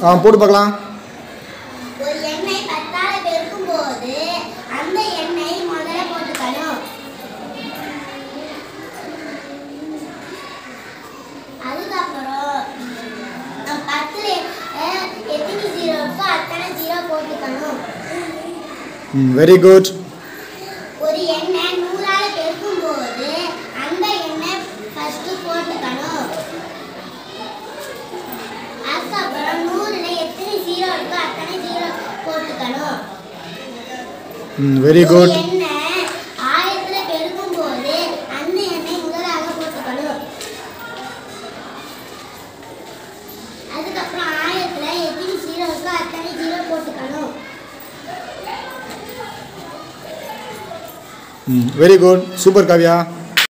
ஆ போட்டு பார்க்கலாம் ஒரு எண்ணெய் பத்தால பெருக்கும் போது அந்த எண்ணெய் முதல்ல போட்டுக்கணும் அதுக்கப்புறம் நம்ம பத்துல அஹ், எத்தனை ஜீரோ இருக்கோ அத்தனை ஜீரோ போட்டுக்கணும் ம் வெரி குட் ஒரு எண்ணெய் நூறால பெருக்கும் போது அந்த எண்ணெய் ஃபர்ஸ்ட் போட்டுக்கணும் அதுக்கப்புறம் நூறுல எத்தனை ஜீரோ இருக்கோ அத்தனை ஜீரோ போட்டுக்கணும் ம் வெரி ஒரு குட் எண்ணெய் ஆயிரத்துல பெருக்கும் போது அந்த எண்ணெய் முதலாக போட்டுக்கணும் அதுக்கப்புறம் ஆயிரத்துல எத்தனை ஜீரோ இருக்கோ அத்தனை ஜீரோ போட்டுக்கணும் ம் வெரி குட் சூப்பர் காவியா